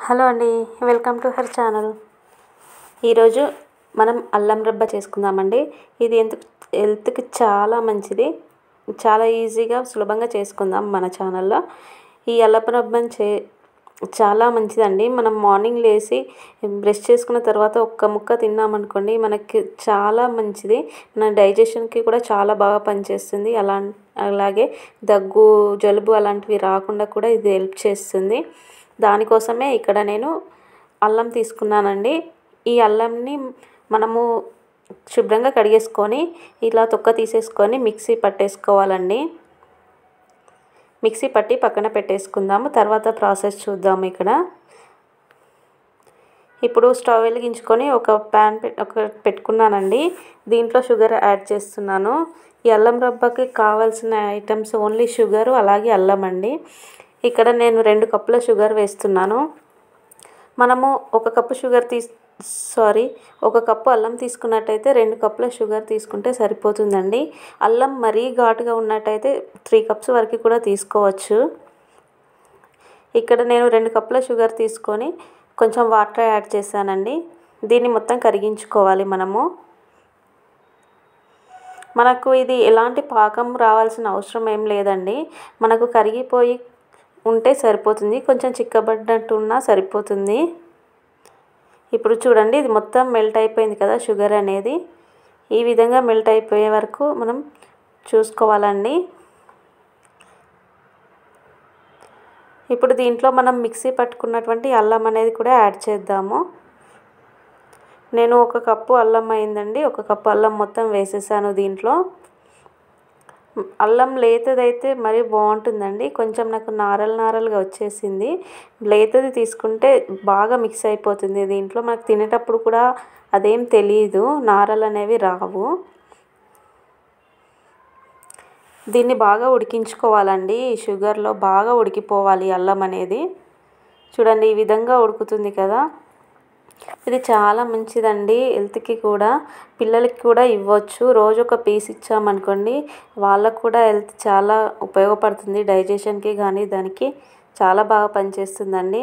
hello అండి welcome to her channel ఈరోజు మనం అల్లం రబ్బ చేసుకుందామండి ఇది ఎందుకు హెల్త్కి చాలా మంచిది చాలా ఈజీగా సులభంగా చేసుకుందాం మన ఛానల్లో ఈ అల్లపు రబ్బని చే చాలా మంచిదండి మనం మార్నింగ్ లేచి బ్రష్ చేసుకున్న తర్వాత ఒక్క ముక్క తిన్నామనుకోండి మనకి చాలా మంచిది మన డైజెషన్కి కూడా చాలా బాగా పనిచేస్తుంది అలా అలాగే దగ్గు జలుబు అలాంటివి రాకుండా కూడా ఇది హెల్ప్ చేస్తుంది దానికోసమే ఇక్కడ నేను అల్లం తీసుకున్నానండి ఈ అల్లంని మనము శుభ్రంగా కడిగేసుకొని ఇలా తొక్క తీసేసుకొని మిక్సీ పట్టేసుకోవాలండి మిక్సీ పట్టి పక్కన పెట్టేసుకుందాము తర్వాత ప్రాసెస్ చూద్దాము ఇక్కడ ఇప్పుడు స్టవ్ వెలిగించుకొని ఒక ప్యాన్ ఒక పెట్టుకున్నానండి దీంట్లో షుగర్ యాడ్ చేస్తున్నాను ఈ అల్లం రబ్బకి కావాల్సిన ఐటమ్స్ ఓన్లీ షుగరు అలాగే అల్లం అండి ఇక్కడ నేను రెండు కప్పుల షుగర్ వేస్తున్నాను మనము ఒక కప్పు షుగర్ తీస్ సారీ ఒక కప్పు అల్లం తీసుకున్నట్టయితే రెండు కప్పుల షుగర్ తీసుకుంటే సరిపోతుందండి అల్లం మరీ ఘాటుగా ఉన్నట్టయితే త్రీ కప్స్ వరకు కూడా తీసుకోవచ్చు ఇక్కడ నేను రెండు కప్పుల షుగర్ తీసుకొని కొంచెం వాటర్ యాడ్ చేశానండి దీన్ని మొత్తం కరిగించుకోవాలి మనము మనకు ఇది ఎలాంటి పాకం రావాల్సిన అవసరం ఏం లేదండి మనకు కరిగిపోయి ఉంటే సరిపోతుంది కొంచెం చిక్కబడినట్టు ఉన్నా సరిపోతుంది ఇప్పుడు చూడండి ఇది మొత్తం మెల్ట్ అయిపోయింది కదా షుగర్ అనేది ఈ విధంగా మెల్ట్ అయిపోయే వరకు మనం చూసుకోవాలండి ఇప్పుడు దీంట్లో మనం మిక్సీ పట్టుకున్నటువంటి అల్లం అనేది కూడా యాడ్ చేద్దాము నేను ఒక కప్పు అల్లం అయిందండి ఒక కప్పు అల్లం మొత్తం వేసేసాను దీంట్లో అల్లం లేతదైతే మరీ బాగుంటుందండి కొంచెం నాకు నారలు నారలుగా వచ్చేసింది లేతది తీసుకుంటే బాగా మిక్స్ అయిపోతుంది దీంట్లో మనకు తినేటప్పుడు కూడా అదేం తెలియదు నారలు అనేవి రావు దీన్ని బాగా ఉడికించుకోవాలండి ఈ షుగర్లో బాగా ఉడికిపోవాలి అల్లం అనేది చూడండి ఈ విధంగా ఉడుకుతుంది కదా ఇది చాలా మంచిదండి హెల్త్కి కూడా పిల్లలకి కూడా ఇవ్వచ్చు రోజు ఒక పీస్ ఇచ్చామనుకోండి వాళ్ళకు కూడా హెల్త్ చాలా ఉపయోగపడుతుంది డైజెషన్కి కానీ దానికి చాలా బాగా పనిచేస్తుందండి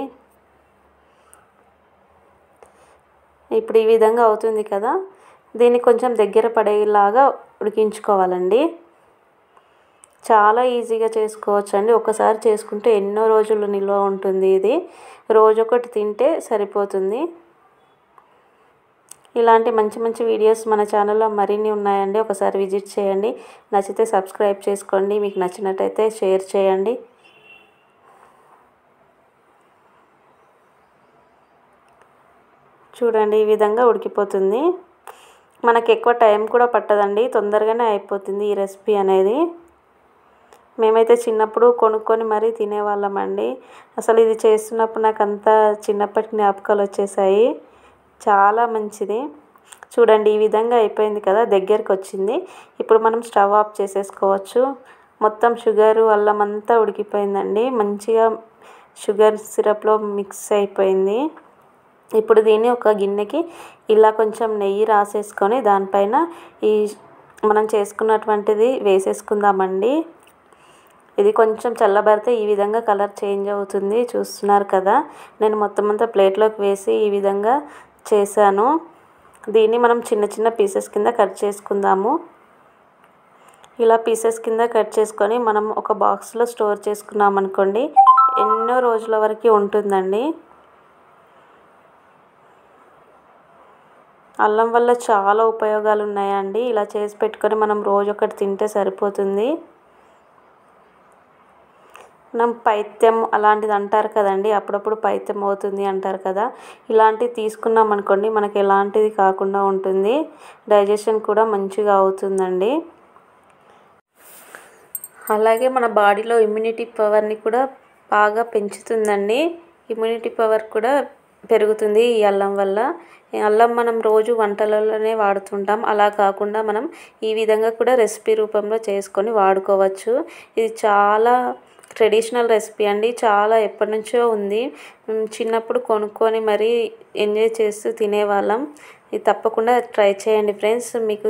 ఇప్పుడు ఈ విధంగా అవుతుంది కదా దీన్ని కొంచెం దగ్గర పడేలాగా ఉడికించుకోవాలండి చాలా ఈజీగా చేసుకోవచ్చు అండి ఒకసారి చేసుకుంటే ఎన్నో రోజులు నిల్వ ఉంటుంది ఇది రోజొకటి తింటే సరిపోతుంది ఇలాంటి మంచి మంచి వీడియోస్ మన ఛానల్లో మరిన్ని ఉన్నాయండి ఒకసారి విజిట్ చేయండి నచ్చితే సబ్స్క్రైబ్ చేసుకోండి మీకు నచ్చినట్టయితే షేర్ చేయండి చూడండి ఈ విధంగా ఉడికిపోతుంది మనకి ఎక్కువ టైం కూడా పట్టదండి తొందరగానే అయిపోతుంది ఈ రెసిపీ అనేది మేమైతే చిన్నప్పుడు కొనుక్కొని మరీ తినేవాళ్ళం అండి అసలు ఇది చేస్తున్నప్పుడు నాకు అంతా చిన్నప్పటి జ్ఞాపకాలు వచ్చేసాయి చాలా మంచిది చూడండి ఈ విధంగా అయిపోయింది కదా దగ్గరికి వచ్చింది ఇప్పుడు మనం స్టవ్ ఆఫ్ చేసేసుకోవచ్చు మొత్తం షుగరు అల్లం అంతా ఉడికిపోయిందండి మంచిగా షుగర్ సిరప్లో మిక్స్ అయిపోయింది ఇప్పుడు దీన్ని ఒక గిన్నెకి ఇలా కొంచెం నెయ్యి రాసేసుకొని దానిపైన ఈ మనం చేసుకున్నటువంటిది వేసేసుకుందామండి ఇది కొంచెం చల్లబడితే ఈ విధంగా కలర్ చేంజ్ అవుతుంది చూస్తున్నారు కదా నేను మొత్తం అంతా ప్లేట్లోకి వేసి ఈ విధంగా చేశాను దీన్ని మనం చిన్న చిన్న పీసెస్ కింద కట్ చేసుకుందాము ఇలా పీసెస్ కింద కట్ చేసుకొని మనం ఒక బాక్స్లో స్టోర్ చేసుకున్నాం అనుకోండి ఎన్నో రోజుల వరకు ఉంటుందండి అల్లం వల్ల చాలా ఉపయోగాలు ఉన్నాయండి ఇలా చేసి పెట్టుకొని మనం రోజు ఒకటి తింటే సరిపోతుంది మనం పైత్యం అలాంటిది అంటారు కదండి అప్పుడప్పుడు పైత్యం అవుతుంది అంటారు కదా ఇలాంటివి తీసుకున్నాం అనుకోండి మనకి ఎలాంటిది కాకుండా ఉంటుంది డైజెషన్ కూడా మంచిగా అవుతుందండి అలాగే మన బాడీలో ఇమ్యూనిటీ పవర్ని కూడా బాగా పెంచుతుందండి ఇమ్యూనిటీ పవర్ కూడా పెరుగుతుంది ఈ అల్లం వల్ల అల్లం మనం రోజు వంటలలోనే వాడుతుంటాం అలా కాకుండా మనం ఈ విధంగా కూడా రెసిపీ రూపంలో చేసుకొని వాడుకోవచ్చు ఇది చాలా ట్రెడిషనల్ రెసిపీ అండి చాలా ఎప్పటి నుంచో ఉంది చిన్నప్పుడు కొనుక్కొని మరీ ఎంజాయ్ చేస్తూ తినేవాళ్ళం ఇది తప్పకుండా ట్రై చేయండి ఫ్రెండ్స్ మీకు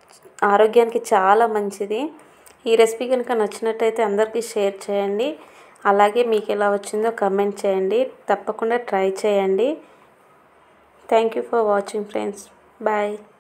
ఆరోగ్యానికి చాలా మంచిది ఈ రెసిపీ కనుక నచ్చినట్టయితే అందరికీ షేర్ చేయండి అలాగే మీకు ఎలా వచ్చిందో కమెంట్ చేయండి తప్పకుండా ట్రై చేయండి thank you for watching friends bye